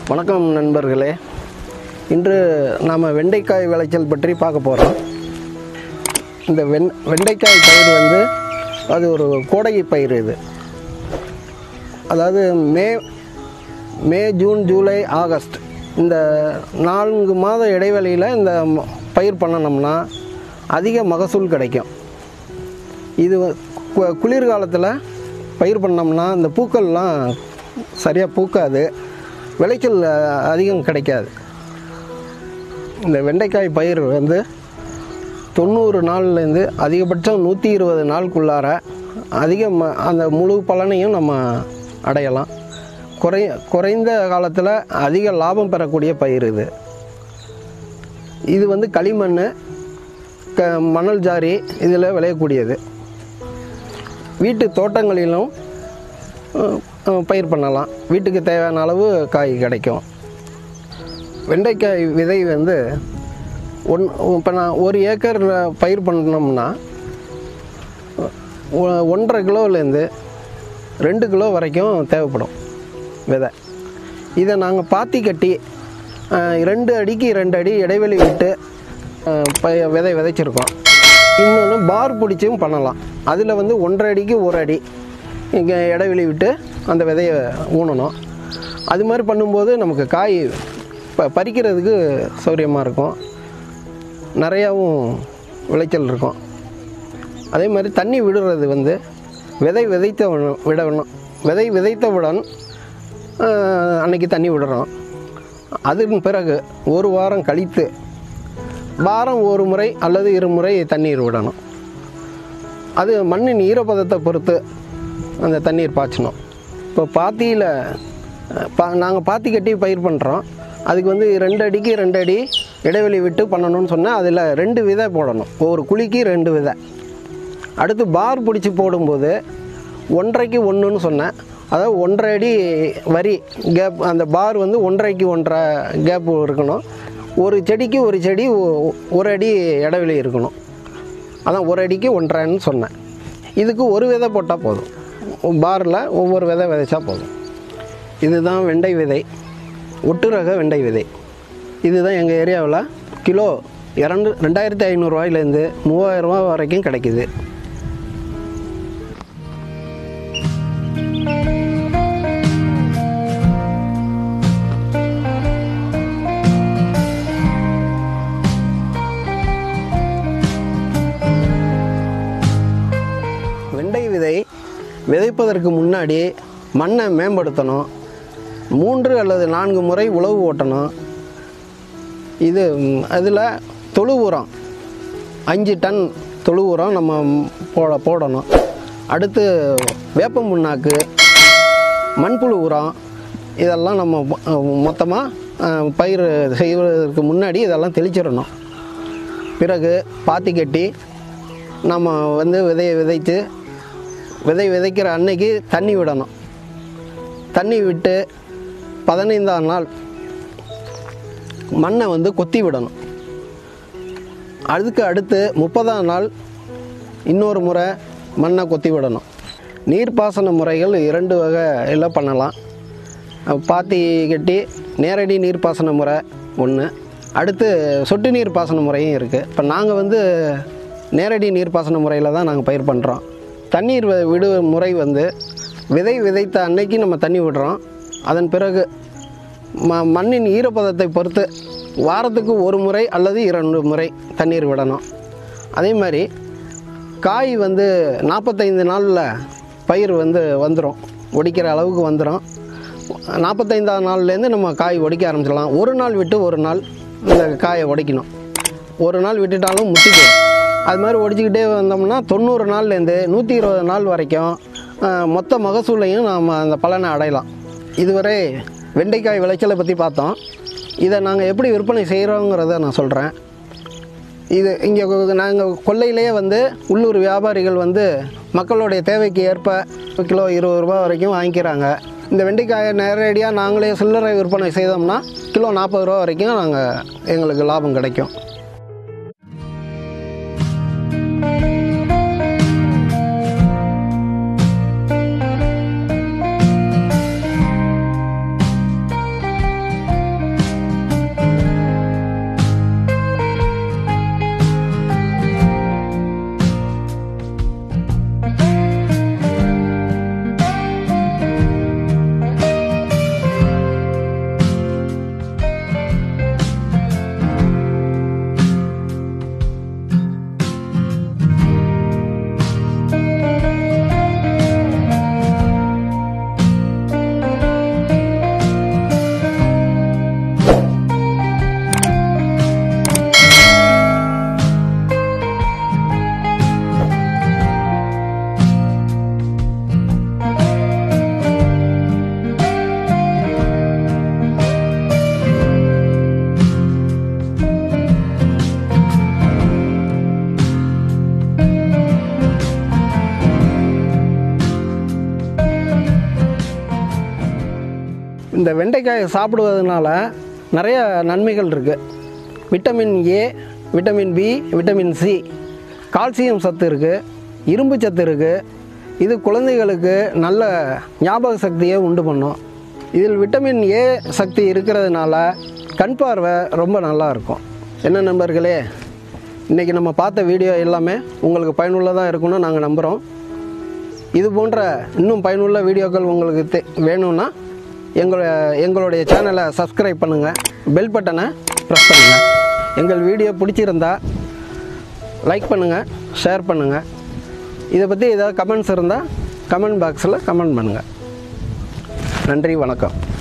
வணக்கம் நண்பர்களே இன்று நாம் வெண்டைக்காய் விளைச்சல் பற்றி பார்க்க போகிறோம் இந்த வெண் வெண்டைக்காய் பயிர் வந்து அது ஒரு கோடை பயிர் இது அதாவது May May June July August இந்த நான்கு மாத இடைவெளியில் இந்த ம- பயிர் பண்ணணும்னா அதிக மகசூல் கிடைக்கும் இது கு- குளிர்காலத்தில் பயிர் பண்ணோம்னா இந்த பூக்கள்லாம் சரியாக பூக்காது விளைச்சல் அஹ், அதிகம் கிடைக்காது இந்த வெண்டைக்காய் பயிர் வந்து தொண்ணூறு நாள்லேருந்து அதிகபட்சம் நூற்றி இருபது நாளுக்குள்ளார அதிக ம- அந்த முழு பலனையும் நம்ம அடையலாம் குறை குறைந்த காலத்தில் அதிக லாபம் பெறக்கூடிய பயிர் இது இது வந்து களிமண் க மணல் ஜாரி இதில் விளையக்கூடியது வீட்டு தோட்டங்களிலும் அஹ், அஹ், பயிர் பண்ணலாம் வீட்டுக்கு தேவையான அளவு காய் கிடைக்கும் வெண்டைக்காய் விதை வந்து ஒன் இப்போ நான் ஒரு ஏக்கர் பயிர் பண்ணோம்னா ஒ- ஒன்றரை கிலோலேருந்து ரெண்டு கிலோ வரைக்கும் தேவைப்படும் விதை இதை நாங்கள் பாத்தி கட்டி அஹ், ரெண்டு அடிக்கு ரெண்டு அடி இடைவெளி விட்டு அஹ், ப- விதை விதைச்சிருக்கோம் இன்னொன்று பார் பிடிச்சும் பண்ணலாம் அதில் வந்து ஒன்றரை அடிக்கு ஒரு அடி இங்கே இடைவெளி விட்டு அந்த விதையை ஊனணும் அது மாதிரி பண்ணும்போது நமக்கு காய் ப பறிக்கிறதுக்கு சௌரியமாக இருக்கும் நிறையாவும் விளைச்சல் இருக்கும் அதே மாதிரி தண்ணி விடுறது வந்து விதை விதைத்த உடனே- விடணும் விதை விதைத்தவுடன் ஆஹ், அன்னைக்கு தண்ணி விடுறோம் அதன் பிறகு ஒரு வாரம் கழித்து வாரம் ஒரு முறை அல்லது இருமுறை தண்ணீர் விடணும் அது மண்ணின் ஈரப்பதத்தை பொறுத்து அந்த தண்ணீர் பாய்ச்சணும் இப்போ பாத்தியில் பா நாங்கள் பாத்தி கட்டி பயிர் பண்ணுறோம் அதுக்கு வந்து ரெண்டு அடிக்கு ரெண்டு அடி இடைவெளி விட்டு பண்ணணும்னு சொன்னால் அதில் ரெண்டு விதை போடணும் ஒரு குழிக்கு ரெண்டு விதை அடுத்து பார் பிடிச்சி போடும்போது ஒன்றரைக்கு ஒன்றுன்னு சொன்னேன் அதாவது ஒன்றரை அடி வரி கேப் அந்த பார் வந்து ஒன்றரைக்கு ஒன்றரை கேப் இருக்கணும் ஒரு செடிக்கு ஒரு செடி ஒ- ஒரு அடி இடைவெளி இருக்கணும் அதான் ஒரு அடிக்கு ஒன்றரைன்னு சொன்னேன் இதுக்கு ஒரு விதை போட்டால் போதும் பாரில் ஒவ்வொரு விதை விதைச்சா போதும் இதுதான் வெண்டை விதை ஒட்டு ரக வெண்டை விதை இதுதான் எங்கள் ஏரியாவில் கிலோ இரண்டு ரெண்டாயிரத்தி ஐநூறுரூவாயிலேருந்து மூவாயிரரூவா வரைக்கும் கிடைக்குது வெண்டை விதை விதைப்பதற்கு முன்னாடி மண்ணை மேம்படுத்தணும் மூன்று அல்லது நான்கு முறை உழவு ஓட்டணும் இது அதில் தொழு உரம் அஞ்சு டன் தொழு உரம் நம்ம போட போடணும் அடுத்து வேப்ப புண்ணாக்கு மண்புழு உரம் இதெல்லாம் நம்ம மொத்தமாக பயிர் செய்வதற்கு முன்னாடி இதெல்லாம் தெளிச்சிடணும் பிறகு பாத்தி கட்டி நம்ம வந்து விதையை விதைத்து விதை விதைக்கிற அன்னைக்கு தண்ணி விடணும் தண்ணி விட்டு பதினைந்தாம் நாள் மண்ணை வந்து கொத்தி விடணும் அதுக்கு அடுத்து முப்பதாம் நாள் இன்னொரு முறை மண்ணை கொத்தி விடணும் நீர்ப்பாசன முறைகள் இரண்டு வகையில் பண்ணலாம் அஹ் பாத்தி கட்டி நேரடி நீர்ப்பாசன முறை ஒன்று அடுத்து சொட்டு நீர் பாசன முறையும் இருக்குது இப்போ நாங்கள் வந்து நேரடி நீர்ப்பாசன முறையில் தான் நாங்கள் பயிர் பண்ணுறோம் தண்ணீர் வ- விடு முறை வந்து விதை விதைத்த அன்னைக்கு நம்ம தண்ணி விடுறோம் அதன் பிறகு ம மண்ணின் ஈரப்பதத்தை பொறுத்து வாரத்துக்கு ஒரு முறை அல்லது இரண்டு முறை தண்ணீர் விடணும் அதே மாதிரி காய் வந்து நாற்பத்தைந்து நாளில் பயிர் வந்து வந்துடும் ஒடிக்கிற அளவுக்கு வந்துடும் நாற்பத்தைந்தாம் நாள்லேருந்து நம்ம காய் ஒடிக்க ஆரம்பிச்சிடலாம் ஒரு நாள் விட்டு ஒரு நாள் இந்த காயை உடைக்கணும் ஒரு நாள் விட்டுட்டாலும் முத்தி போயிடும் அது மாதிரி ஒடிச்சிக்கிட்டே வந்தோம்னா தொண்ணூறு நாள்லேருந்து நூற்றி இருபது நாள் வரைக்கும் ஆஹ், மொத்த மகசூலையும் நாம் அந்த பலனை அடையலாம் இதுவரை வெண்டைக்காய் விளைச்சலை பற்றி பார்த்தோம் இதை நாங்கள் எப்படி விற்பனை செய்கிறோங்கிறத நான் சொல்கிறேன் இது இங்கே நாங்கள் கொல்லையிலேயே வந்து உள்ளூர் வியாபாரிகள் வந்து மக்களுடைய தேவைக்கு ஏற்ப கிலோ இருபது ரூபா வரைக்கும் வாங்கிக்கிறாங்க இந்த வெண்டைக்காயை நேரடியாக நாங்களே சில்லறை விற்பனை செய்தோம்னா கிலோ நாற்பது ரூபா வரைக்கும் நாங்கள் எங்களுக்கு லாபம் கிடைக்கும் இந்த வெண்டைக்காயை சாப்பிடுவதனால நிறைய நன்மைகள் இருக்குது vitamin A vitamin B vitamin C calcium சத்து இருக்குது இரும்பு சத்து இருக்குது இது குழந்தைகளுக்கு நல்ல ஞாபக சக்தியை உண்டு பண்ணும் இதில் விட்டமின் ஏ சக்தி இருக்கிறதுனால கண் பார்வை ரொம்ப நல்லா இருக்கும் என்ன நண்பர்களே இன்றைக்கி நம்ம பார்த்த வீடியோ எல்லாமே உங்களுக்கு பயனுள்ளதாக இருக்கும்னு நாங்கள் நம்புகிறோம் இது போன்ற இன்னும் பயனுள்ள வீடியோக்கள் உங்களுக்கு தே வேணும்னா எங்களோட எங்களுடைய சேனலை சப்ஸ்கிரைப் பண்ணுங்கள் பெல் பட்டனை ப்ரெஸ் பண்ணுங்கள் எங்கள் வீடியோ பிடிச்சிருந்தா லைக் பண்ணுங்கள் ஷேர் பண்ணுங்கள் இதை பற்றி ஏதாவது கமெண்ட்ஸ் இருந்தால் கமெண்ட் பாக்ஸில் கமெண்ட் பண்ணுங்கள் நன்றி வணக்கம்